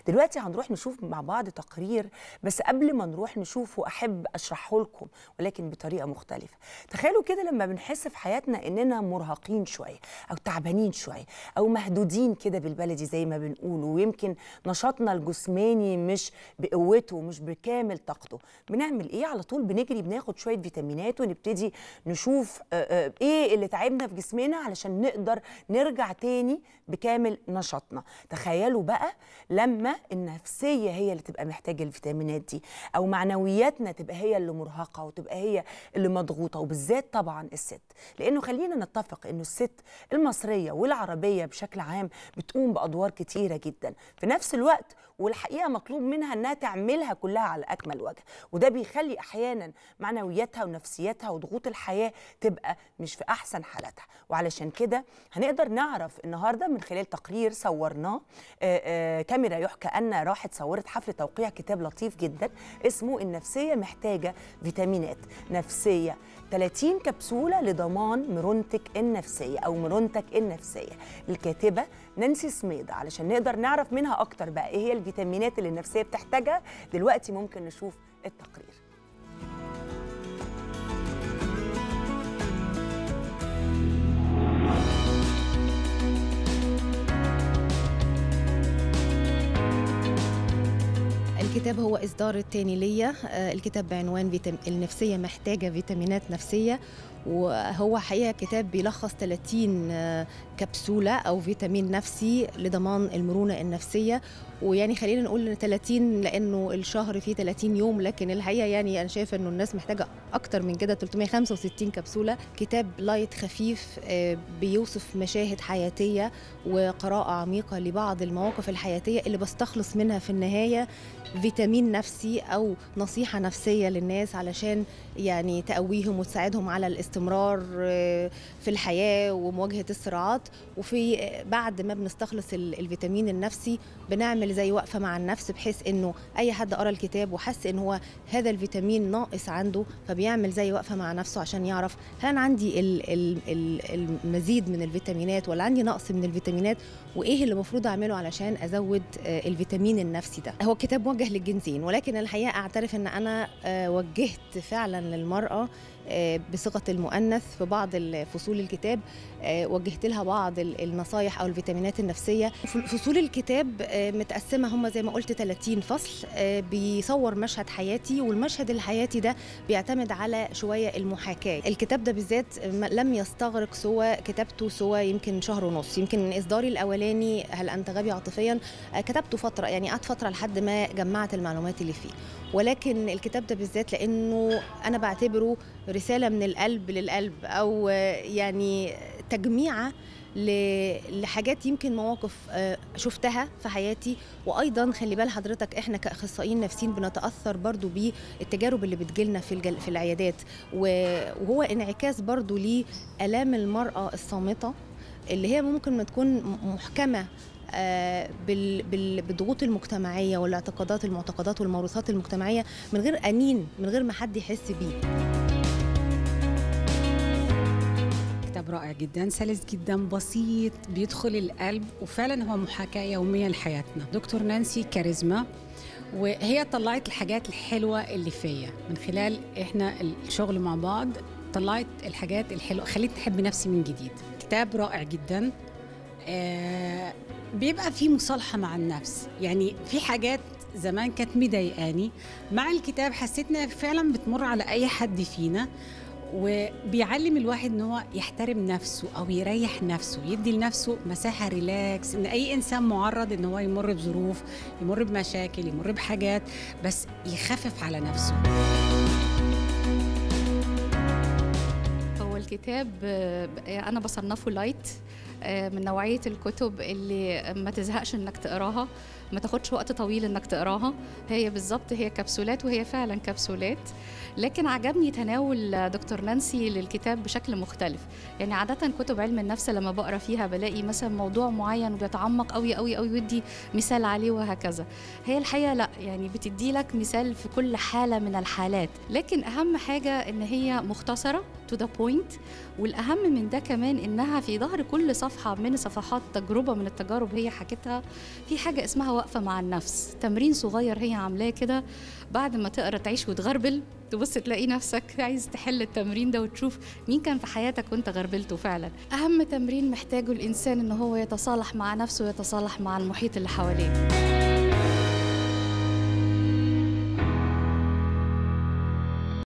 دلوقتي هنروح نشوف مع بعض تقرير بس قبل ما نروح نشوفه احب اشرحه لكم ولكن بطريقه مختلفه تخيلوا كده لما بنحس في حياتنا اننا مرهقين شويه او تعبانين شويه او مهدودين كده بالبلدي زي ما بنقول ويمكن نشاطنا الجسماني مش بقوته مش بكامل طاقته بنعمل ايه على طول بنجري بناخد شويه فيتامينات ونبتدي نشوف آه، آه، ايه اللي تعبنا في جسمنا علشان نقدر نرجع تاني بكامل نشاطنا تخيلوا بقى لما النفسيه هي اللي تبقى محتاجه الفيتامينات دي او معنوياتنا تبقى هي اللي مرهقه وتبقى هي اللي مضغوطه وبالذات طبعا الست لانه خلينا نتفق انه الست المصريه والعربيه بشكل عام بتقوم بادوار كتيره جدا في نفس الوقت والحقيقه مطلوب منها انها تعملها كلها على اكمل وجه وده بيخلي احيانا معنوياتها ونفسيتها وضغوط الحياه تبقى مش في احسن حالاتها وعلشان كده هنقدر نعرف النهارده من خلال تقرير صورناه آه، آه، كاميرا يحكى ان راحت صورت حفل توقيع كتاب لطيف جدا اسمه النفسيه محتاجه فيتامينات نفسيه 30 كبسوله لضمان مرونتك النفسيه او مرونتك النفسيه الكاتبه نانسي سميد علشان نقدر نعرف منها اكتر بقى ايه هي الفيتامينات اللي النفسيه بتحتاجها دلوقتي ممكن نشوف التقرير الكتاب هو إصدار التاني ليا آه، الكتاب بعنوان فيتام... النفسية محتاجة فيتامينات نفسية وهو حقيقة كتاب بيلخص 30 آه، كبسولة أو فيتامين نفسي لضمان المرونة النفسية ويعني خلينا نقول إن 30 لأنه الشهر فيه 30 يوم لكن الحقيقة يعني أنا شايفة إنه الناس محتاجة أكتر من كده 365 كبسولة كتاب لايت خفيف آه، بيوصف مشاهد حياتية وقراءة عميقة لبعض المواقف الحياتية اللي بستخلص منها في النهاية فيتامين نفسي او نصيحه نفسيه للناس علشان يعني تقويهم وتساعدهم على الاستمرار آه، في الحياه ومواجهه الصراعات وفي آه، بعد ما بنستخلص ال- الفيتامين النفسي بنعمل زي وقفه مع النفس بحيث انه اي حد قرا الكتاب وحس ان هو هذا الفيتامين ناقص عنده فبيعمل زي وقفه مع نفسه عشان يعرف هل انا عندي ال- ال- ال- المزيد من الفيتامينات ولا عندي نقص من الفيتامينات وايه اللي المفروض اعمله علشان ازود آه، الفيتامين النفسي ده هو كتاب موجه للجنسين ولكن الحقيقه اعترف ان انا آه، وجهت فعلا للمراه آه، بصيغه المؤنث في بعض ال- فصول الكتاب آه، وجهت لها بعض ال- النصايح او الفيتامينات النفسيه ف- فصول الكتاب آه، متقسمه هم زي ما قلت 30 فصل آه، بيصور مشهد حياتي والمشهد الحياتي ده بيعتمد على شويه المحاكاه الكتاب ده بالذات م- لم يستغرق سوى كتابته سوى يمكن شهر ونص يمكن اصداري الاولاني هل انت غبي عاطفيا آه، كتبته فتره يعني قعدت فتره لحد ما جمعت المعلومات اللي فيه ولكن الكتاب ده بالذات لانه انا بعتبره رساله من القلب للقلب او آه، يعني تجميعه ل- لحاجات يمكن مواقف آه، شفتها في حياتي وايضا خلي بال حضرتك احنا كاخصائيين نفسيين بنتاثر برضو بالتجارب اللي بتجيلنا في الجل في العيادات و- وهو انعكاس برضو لالام المراه الصامته اللي هي ممكن ما تكون م- محكمه آه، بال- بال- بالضغوط المجتمعيه والاعتقادات المعتقدات والموروثات المجتمعيه من غير انين من غير ما حد يحس بيه كتاب رائع جدا سلس جدا بسيط بيدخل القلب وفعلا هو محاكاة يومية لحياتنا دكتور نانسي كاريزما وهي طلعت الحاجات الحلوة اللي فيا من خلال احنا الشغل مع بعض طلعت الحاجات الحلوة خليت نحب نفسي من جديد كتاب رائع جدا آه بيبقى في مصالحة مع النفس يعني في حاجات زمان كانت مضايقاني مع الكتاب حسيت انها فعلا بتمر على اي حد فينا وبيعلم الواحد ان هو يحترم نفسه او يريح نفسه يدي لنفسه مساحه ريلاكس ان اي انسان معرض ان هو يمر بظروف يمر بمشاكل يمر بحاجات بس يخفف على نفسه هو الكتاب آه، انا بصنفه لايت آه، من نوعيه الكتب اللي ما تزهقش انك تقراها ما تاخدش وقت طويل انك تقراها هي بالظبط هي كبسولات وهي فعلا كبسولات لكن عجبني تناول دكتور نانسي للكتاب بشكل مختلف يعني عاده كتب علم النفس لما بقرا فيها بلاقي مثلا موضوع معين وبيتعمق قوي قوي قوي ويدي مثال عليه وهكذا هي الحقيقه لا يعني بتدي لك مثال في كل حاله من الحالات لكن اهم حاجه ان هي مختصره تو ذا بوينت والاهم من ده كمان انها في ظهر كل صفحه صفحه من صفحات تجربه من التجارب هي حكتها في حاجه اسمها وقفه مع النفس تمرين صغير هي عاملاه كده بعد ما تقرا تعيش وتغربل تبص تلاقي نفسك عايز تحل التمرين ده وتشوف مين كان في حياتك وانت غربلته فعلا اهم تمرين محتاجه الانسان ان هو يتصالح مع نفسه ويتصالح مع المحيط اللي حواليه